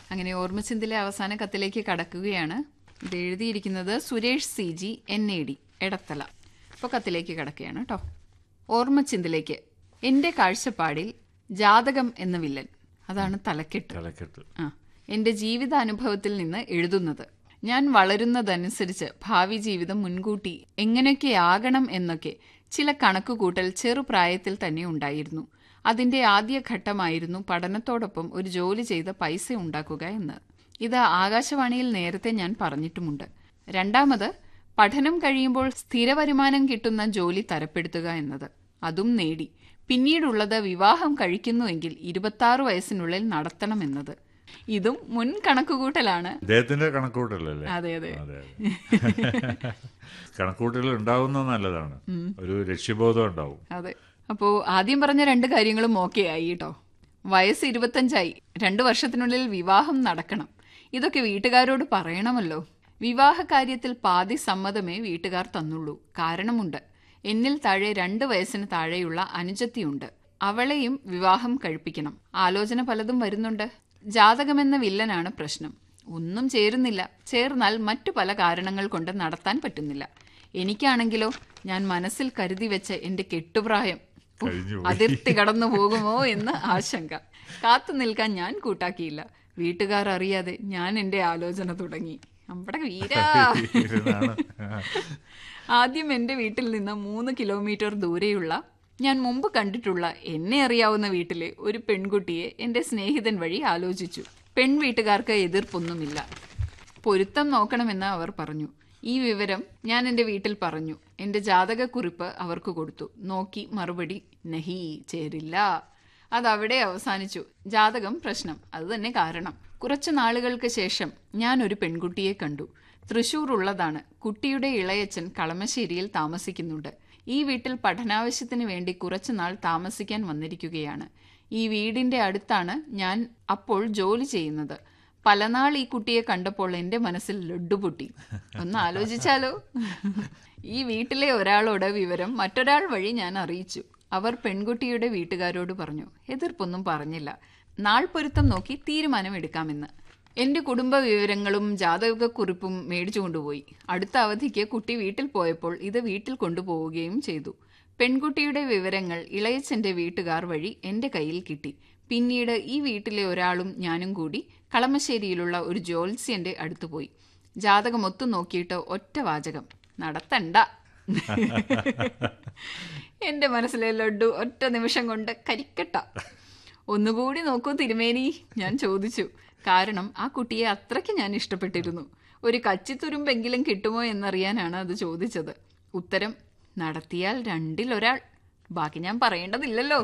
അങ്ങനെ ഓർമ്മച്ചിന്തിലെ അവസാന കത്തിലേക്ക് കടക്കുകയാണ് ഇത് എഴുതിയിരിക്കുന്നത് Suresh C G N A D Edathala അപ്പോൾ കത്തിലേക്ക് കടക്കുകയാണ് കേട്ടോ ഓർമ്മച്ചിന്തിലേക്ക് എൻ്റെ കാഴ്ചപ്പാടിൽ ജാതകം എന്ന വില്ലൻ അതാണ് തലക്കെട്ട് തലക്കെട്ട് ആ എൻ്റെ ജീവിതാനുഭവത്തിൽ നിന്ന് എഴുതുന്നത് ഞാൻ വളരുന്നതനുസരിച്ച് ഭാവി ജീവിതം മുൻകൂട്ടി എങ്ങനെയൊക്കെയാകണം എന്നൊക്കെ ചില കണക്കുകൂട്ടൽ ചെറുപ്രായത്തിൽ തന്നെ ഉണ്ടായിരുന്നു അതിന്റെ ആദ്യ ഘട്ടമായിരുന്നു പഠനത്തോടൊപ്പം ഒരു ജോലി ചെയ്ത് പൈസ ഉണ്ടാക്കുക എന്ന് ഇത് ആകാശവാണിയിൽ നേരത്തെ ഞാൻ പറഞ്ഞിട്ടുമുണ്ട് രണ്ടാമത് പഠനം കഴിയുമ്പോൾ സ്ഥിര വരുമാനം കിട്ടുന്ന ജോലി തരപ്പെടുത്തുക എന്നത് അതും നേടി പിന്നീടുള്ളത് വിവാഹം കഴിക്കുന്നുവെങ്കിൽ ഇരുപത്തി വയസ്സിനുള്ളിൽ നടത്തണമെന്നത് ഇതും മുൻ കണക്കുകൂട്ടലാണ് ഇദ്ദേഹത്തിന്റെ കണക്കൂട്ടലല്ലേ അതെ അതെ അതെ അതെ കണക്കൂട്ടൽ ഉണ്ടാവുന്നത് നല്ലതാണ് ഒരു ലക്ഷ്യബോധം ഉണ്ടാവും അതെ അപ്പോ ആദ്യം പറഞ്ഞ രണ്ട് കാര്യങ്ങളും ഓക്കെ ആയി കേട്ടോ വയസ്സ് ഇരുപത്തഞ്ചായി രണ്ടു വർഷത്തിനുള്ളിൽ വിവാഹം നടക്കണം ഇതൊക്കെ വീട്ടുകാരോട് പറയണമല്ലോ വിവാഹ കാര്യത്തിൽ പാതി സമ്മതമേ വീട്ടുകാർ തന്നുള്ളൂ കാരണമുണ്ട് എന്നിൽ താഴെ രണ്ട് വയസ്സിന് താഴെയുള്ള അനുജത്തിയുണ്ട് അവളെയും വിവാഹം കഴിപ്പിക്കണം ആലോചന പലതും വരുന്നുണ്ട് ജാതകമെന്ന വില്ലനാണ് പ്രശ്നം ഒന്നും ചേരുന്നില്ല ചേർന്നാൽ മറ്റു പല കാരണങ്ങൾ കൊണ്ട് നടത്താൻ പറ്റുന്നില്ല എനിക്കാണെങ്കിലോ ഞാൻ മനസ്സിൽ കരുതി വെച്ച എന്റെ കെട്ടുപ്രായം ഉഫ്, കഴിഞ്ഞുപോയി. അതിർത്തി കടന്നു പോകുമോ എന്ന് ആശങ്ക കാത്തു നിൽക്കാൻ ഞാൻ കൂട്ടാക്കിയില്ല വീട്ടുകാർ അറിയാതെ ഞാൻ എന്റെ ആലോചന തുടങ്ങി നമ്മുടെ വീരാ ഇരുന്നാണ്. ആദ്യം എന്റെ വീട്ടിൽ നിന്ന് മൂന്ന് കിലോമീറ്റർ ദൂരെയുള്ള ഞാൻ മുമ്പ് കണ്ടിട്ടുള്ള എന്നെ അറിയാവുന്ന വീട്ടിലെ ഒരു പെൺകുട്ടിയെ എന്റെ സ്നേഹിതൻ വഴി ആലോചിച്ചു പെൺ വീട്ടുകാർക്ക് എതിർപ്പൊന്നുമില്ല പൊരുത്തം നോക്കണമെന്ന് അവർ പറഞ്ഞു ഈ വിവരം ഞാൻ എൻ്റെ വീട്ടിൽ പറഞ്ഞു എൻ്റെ ജാതകക്കുറിപ്പ് അവർക്ക് കൊടുത്തു നോക്കി മറുപടി നഹി ചേരില്ല അതവിടെ അവസാനിച്ചു ജാതകം പ്രശ്നം അത് തന്നെ കാരണം കുറച്ചു നാളുകൾക്ക് ശേഷം ഞാൻ ഒരു പെൺകുട്ടിയെ കണ്ടു തൃശൂർ ഉള്ളതാണ് കുട്ടിയുടെ ഇളയച്ചൻ കളമശ്ശേരിയിൽ താമസിക്കുന്നുണ്ട് ഈ വീട്ടിൽ പഠനാവശ്യത്തിന് വേണ്ടി കുറച്ചുനാൾ താമസിക്കാൻ വന്നിരിക്കുകയാണ് ഈ വീടിന്റെ അടുത്താണ് ഞാൻ അപ്പോൾ ജോലി ചെയ്യുന്നത് പലനാൾ ഈ കുട്ടിയെ കണ്ടപ്പോൾ എന്റെ മനസ്സിൽ ലഡ്ഡു പൊട്ടി ഒന്ന് ആലോചിച്ചാലോ ഈ വീട്ടിലെ ഒരാളോട് വിവരം മറ്റൊരാൾ വഴി ഞാൻ അറിയിച്ചു അവർ പെൺകുട്ടിയുടെ വീട്ടുകാരോട് പറഞ്ഞു എതിർപ്പൊന്നും പറഞ്ഞില്ല നാൾ പൊരുത്തം നോക്കി തീരുമാനമെടുക്കാമെന്ന് എന്റെ കുടുംബ വിവരങ്ങളും ജാതകക്കുറിപ്പും മേടിച്ചു കൊണ്ടുപോയി അടുത്ത അവധിക്ക് കുട്ടി വീട്ടിൽ പോയപ്പോൾ ഇത് വീട്ടിൽ കൊണ്ടുപോവുകയും ചെയ്തു പെൺകുട്ടിയുടെ വിവരങ്ങൾ ഇളയച്ചന്റെ വീട്ടുകാർ വഴി എന്റെ കയ്യിൽ കിട്ടി പിന്നീട് ഈ വീട്ടിലെ ഒരാളും ഞാനും കൂടി കളമശ്ശേരിയിലുള്ള ഒരു ജ്യോത്സ്യന്റെ അടുത്ത് പോയി ജാതകം ഒത്തു നോക്കിയിട്ട് ഒറ്റ വാചകം നടത്തണ്ട എന്റെ മനസ്സിലെ ലഡ്ഡു ഒറ്റ നിമിഷം കൊണ്ട് കരിക്കട്ട ഒന്നുകൂടി നോക്കൂ തിരുമേനി ഞാൻ ചോദിച്ചു കാരണം ആ കുട്ടിയെ അത്രയ്ക്ക് ഞാൻ ഇഷ്ടപ്പെട്ടിരുന്നു ഒരു കച്ചിത്തുരുമ്പെങ്കിലും കിട്ടുമോ എന്നറിയാനാണ് അത് ചോദിച്ചത് ഉത്തരം നടത്തിയാൽ രണ്ടിൽ ഒരാൾ ബാക്കി ഞാൻ പറയേണ്ടതില്ലല്ലോ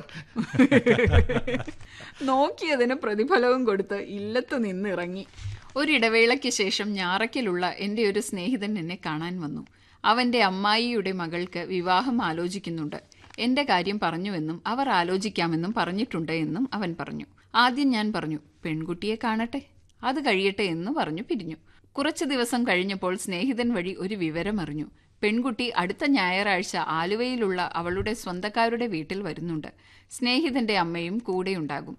നോക്കിയതിന് പ്രതിഫലവും കൊടുത്ത് ഇല്ലത്ത് നിന്നിറങ്ങി ഒരിടവേളയ്ക്ക് ശേഷം ഞാറയ്ക്കലുള്ള എൻ്റെ ഒരു സ്നേഹിതൻ എന്നെ കാണാൻ വന്നു അവൻ്റെ അമ്മായിയുടെ മകൾക്ക് വിവാഹം ആലോചിക്കുന്നുണ്ട് എന്റെ കാര്യം പറഞ്ഞുവെന്നും അവർ ആലോചിക്കാമെന്നും പറഞ്ഞിട്ടുണ്ട് എന്നും അവൻ പറഞ്ഞു ആദ്യം ഞാൻ പറഞ്ഞു പെൺകുട്ടിയെ കാണട്ടെ അത് കഴിയട്ടെ എന്ന് പറഞ്ഞു പിരിഞ്ഞു കുറച്ചു ദിവസം കഴിഞ്ഞപ്പോൾ സ്നേഹിതൻ വഴി ഒരു വിവരം അറിഞ്ഞു പെൺകുട്ടി അടുത്ത ഞായറാഴ്ച ആലുവയിലുള്ള അവളുടെ സ്വന്തക്കാരുടെ വീട്ടിൽ വരുന്നുണ്ട് സ്നേഹിതന്റെ അമ്മയും കൂടെയുണ്ടാകും